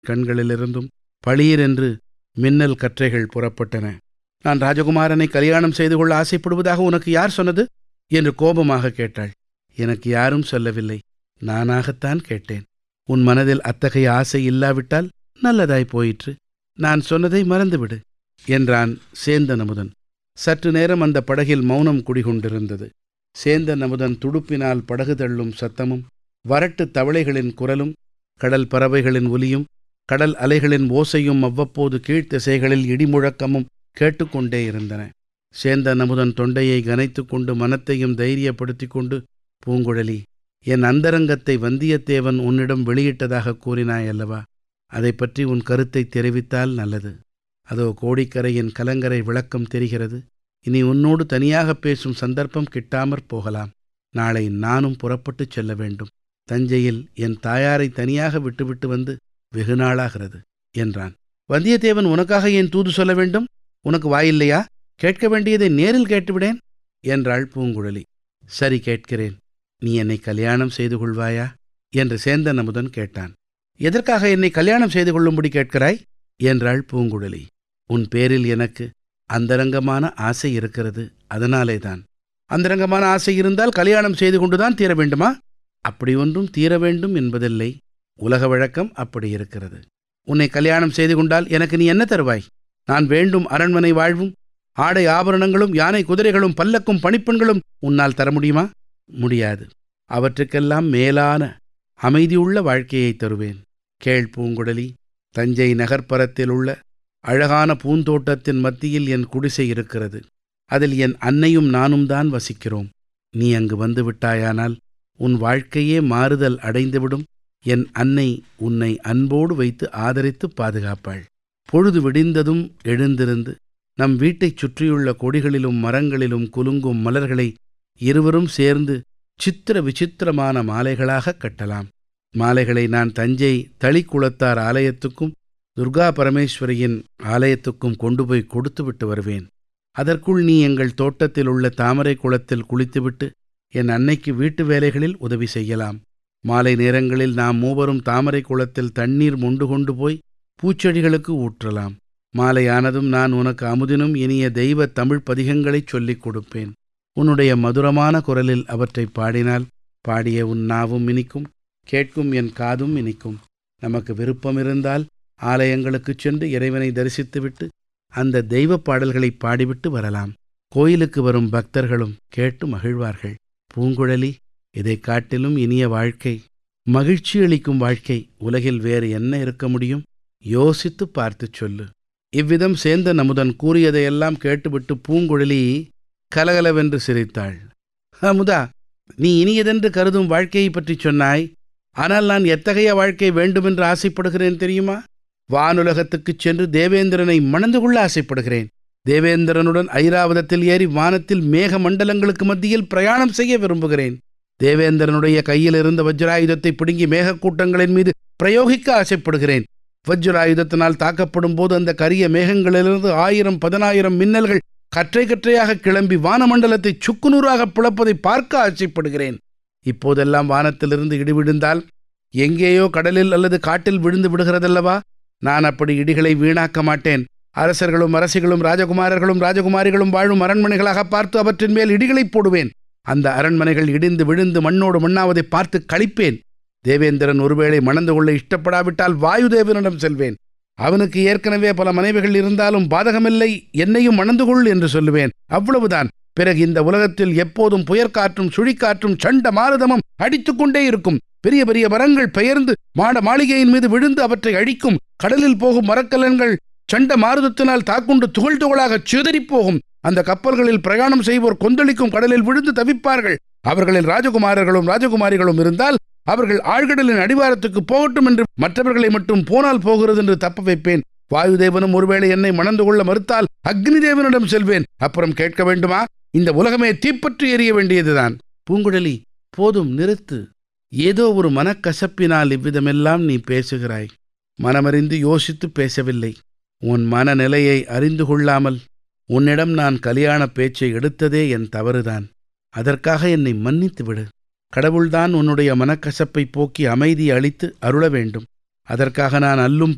கண்களிலிருந்தும் பளீரென்று மின்னல் கற்றைகள் புறப்பட்டன நான் ராஜகுமாரனை கல்யாணம் செய்து கொள்ள ஆசைப்படுவதாக உனக்கு யார் சொன்னது என்று கோபமாக கேட்டாள் எனக்கு யாரும் சொல்லவில்லை நானாகத்தான் கேட்டேன் உன் மனதில் அத்தகைய ஆசை இல்லாவிட்டால் நல்லதாய் போயிற்று நான் சொன்னதை மறந்துவிடு என்றான் சேந்தன் அமுதன் சற்று நேரம் அந்த படகில் மௌனம் குடிகொண்டிருந்தது சேந்தன் அமுதன் துடுப்பினால் படகு தள்ளும் சத்தமும் வரட்டு தவளைகளின் குரலும் கடல் பறவைகளின் ஒலியும் கடல் அலைகளின் ஓசையும் அவ்வப்போது கீழ்த்திசைகளில் இடிமுழக்கமும் கேட்டுக்கொண்டே இருந்தன சேந்தன் அமுதன் தொண்டையை கனைத்து கொண்டு மனத்தையும் தைரியப்படுத்திக் கொண்டு பூங்குழலி என் அந்தரங்கத்தை வந்தியத்தேவன் உன்னிடம் வெளியிட்டதாக கூறினாய் அல்லவா அதை பற்றி உன் கருத்தை தெரிவித்தால் நல்லது அதோ கோடிக்கரையின் கலங்கரை விளக்கம் தெரிகிறது இனி உன்னோடு தனியாக பேசும் சந்தர்ப்பம் கிட்டாமற் போகலாம் நாளை நானும் புறப்பட்டுச் செல்ல வேண்டும் தஞ்சையில் என் தாயாரை தனியாக விட்டுவிட்டு வந்து வெகு நாளாகிறது என்றான் வந்தியத்தேவன் உனக்காக ஏன் தூது சொல்ல வேண்டும் உனக்கு வாயில்லையா கேட்க வேண்டியதை நேரில் கேட்டுவிடேன் என்றாள் பூங்குழலி சரி கேட்கிறேன் நீ என்னை கல்யாணம் செய்து கொள்வாயா என்று சேந்தன் அமுதன் கேட்டான் எதற்காக என்னை கல்யாணம் செய்து கொள்ளும்படி கேட்கிறாய் என்றாள் பூங்குழலி உன் பேரில் எனக்கு அந்தரங்கமான ஆசை இருக்கிறது அதனாலேதான் அந்தரங்கமான ஆசை இருந்தால் கல்யாணம் செய்து கொண்டுதான் தீர வேண்டுமா அப்படி ஒன்றும் தீர வேண்டும் என்பதில்லை உலக வழக்கம் அப்படி இருக்கிறது உன்னை கல்யாணம் செய்து கொண்டால் எனக்கு நீ என்ன தருவாய் நான் வேண்டும் அரண்மனை வாழ்வும் ஆடை ஆபரணங்களும் யானை குதிரைகளும் பல்லக்கும் பணிப்பெண்களும் உன்னால் தர முடியுமா முடியாது அவற்றுக்கெல்லாம் மேலான அமைதியுள்ள வாழ்க்கையை தருவேன் கேள் பூங்குழலி தஞ்சை நகர்ப்புறத்தில் உள்ள அழகான பூந்தோட்டத்தின் மத்தியில் என் குடிசை இருக்கிறது அதில் என் அன்னையும் நானும் தான் வசிக்கிறோம் நீ அங்கு வந்து விட்டாயானால் உன் வாழ்க்கையே மாறுதல் அடைந்துவிடும் என் அன்னை உன்னை அன்போடு வைத்து ஆதரித்து பாதுகாப்பாள் பொழுது விடிந்ததும் எழுந்திருந்து நம் வீட்டைச் சுற்றியுள்ள கொடிகளிலும் மரங்களிலும் குலுங்கும் மலர்களை இருவரும் சேர்ந்து சித்திர விசித்திரமான மாலைகளாக கட்டலாம் மாலைகளை நான் தஞ்சை தளிக்குளத்தார் ஆலயத்துக்கும் துர்கா பரமேஸ்வரியின் ஆலயத்துக்கும் கொண்டு போய் கொடுத்துவிட்டு வருவேன் அதற்குள் நீ எங்கள் தோட்டத்தில் உள்ள தாமரை குளத்தில் குளித்துவிட்டு என் அன்னைக்கு வீட்டு வேலைகளில் உதவி செய்யலாம் மாலை நேரங்களில் நாம் மூவரும் தாமரை குளத்தில் தண்ணீர் மொண்டு கொண்டு போய் பூச்செடிகளுக்கு ஊற்றலாம் மாலையானதும் நான் உனக்கு அமுதினும் இனிய தெய்வ தமிழ் பதிகங்களைச் சொல்லிக் கொடுப்பேன் உன்னுடைய மதுரமான குரலில் அவற்றை பாடினால் பாடிய உன் நாவும் இனிக்கும் கேட்கும் என் காதும் இனிக்கும் நமக்கு விருப்பம் இருந்தால் ஆலயங்களுக்குச் சென்று இறைவனை தரிசித்துவிட்டு அந்த தெய்வ பாடல்களை பாடிவிட்டு வரலாம் கோயிலுக்கு வரும் பக்தர்களும் கேட்டு மகிழ்வார்கள் பூங்குழலி இதைக் காட்டிலும் இனிய வாழ்க்கை மகிழ்ச்சி அளிக்கும் வாழ்க்கை உலகில் வேறு என்ன இருக்க முடியும் யோசித்து பார்த்துச் சொல்லு இவ்விதம் சேந்தன் அமுதன் கூறியதையெல்லாம் கேட்டுவிட்டு பூங்குழலி கலகலவென்று சிரித்தாள் அமுதா நீ இனியதென்று கருதும் வாழ்க்கையை பற்றி சொன்னாய் ஆனால் நான் எத்தகைய வாழ்க்கை வேண்டுமென்று ஆசைப்படுகிறேன் தெரியுமா வானுலகத்துக்குச் சென்று தேவேந்திரனை மணந்து கொள்ள ஆசைப்படுகிறேன் தேவேந்திரனுடன் ஐராவதத்தில் ஏறி வானத்தில் மேக மண்டலங்களுக்கு மத்தியில் பிரயாணம் செய்ய விரும்புகிறேன் தேவேந்திரனுடைய கையில் இருந்த வஜ்ராயுதத்தை பிடுங்கி மேகக்கூட்டங்களின் மீது பிரயோகிக்க ஆசைப்படுகிறேன் வஜ்ராயுதத்தினால் தாக்கப்படும் போது அந்த கரிய மேகங்களிலிருந்து ஆயிரம் பதினாயிரம் மின்னல்கள் கற்றை கற்றையாக கிளம்பி வானமண்டலத்தை சுக்குநூறாக பிளப்பதை பார்க்க ஆசைப்படுகிறேன் இப்போதெல்லாம் வானத்திலிருந்து இடி விழுந்தால் எங்கேயோ கடலில் அல்லது காட்டில் விழுந்து விடுகிறதல்லவா நான் அப்படி இடிகளை வீணாக்க மாட்டேன் அரசர்களும் அரசிகளும் ராஜகுமாரர்களும் ராஜகுமாரிகளும் வாழும் அரண்மனைகளாக பார்த்து அவற்றின் மேல் இடிகளை போடுவேன் அந்த அரண்மனைகள் இடிந்து விழுந்து மண்ணோடு மண்ணாவதை பார்த்து கழிப்பேன் தேவேந்திரன் ஒருவேளை மணந்து கொள்ள இஷ்டப்படாவிட்டால் வாயுதேவனிடம் செல்வேன் அவனுக்கு ஏற்கனவே பல மனைவிகள் இருந்தாலும் பாதகமில்லை என்னையும் மணந்து கொள் என்று சொல்லுவேன் அவ்வளவுதான் பிறகு இந்த உலகத்தில் எப்போதும் புயற்காற்றும் சுழிக்காற்றும் சண்ட மாருதமும் அடித்துக்கொண்டே இருக்கும் பெரிய பெரிய மரங்கள் பெயர்ந்து மாட மாளிகையின் மீது விழுந்து அவற்றை அழிக்கும் கடலில் போகும் மரக்கலன்கள் சண்ட மாருதத்தினால் தாக்குண்டு துகள் துகளாக சிதறிப் போகும் அந்த கப்பல்களில் பிரயாணம் செய்வோர் கொந்தளிக்கும் கடலில் விழுந்து தவிப்பார்கள் அவர்களில் ராஜகுமாரர்களும் ராஜகுமாரிகளும் இருந்தால் அவர்கள் ஆழ்கடலின் அடிவாரத்துக்கு போகட்டும் என்று மற்றவர்களை மட்டும் போனால் போகிறது என்று தப்ப வைப்பேன் வாயுதேவனும் ஒருவேளை என்னை மணந்து கொள்ள மறுத்தால் அக்னி தேவனிடம் செல்வேன் அப்புறம் கேட்க வேண்டுமா இந்த உலகமே தீப்பற்றி எரிய வேண்டியதுதான் பூங்குழலி போதும் நிறுத்து ஏதோ ஒரு மனக்கசப்பினால் இவ்விதமெல்லாம் நீ பேசுகிறாய் மனமறிந்து யோசித்து பேசவில்லை உன் மனநிலையை அறிந்து கொள்ளாமல் உன்னிடம் நான் கல்யாண பேச்சை எடுத்ததே என் தவறுதான் அதற்காக என்னை மன்னித்து விடு கடவுள்தான் உன்னுடைய மனக்கசப்பை போக்கி அமைதி அளித்து அருள வேண்டும் அதற்காக நான் அல்லும்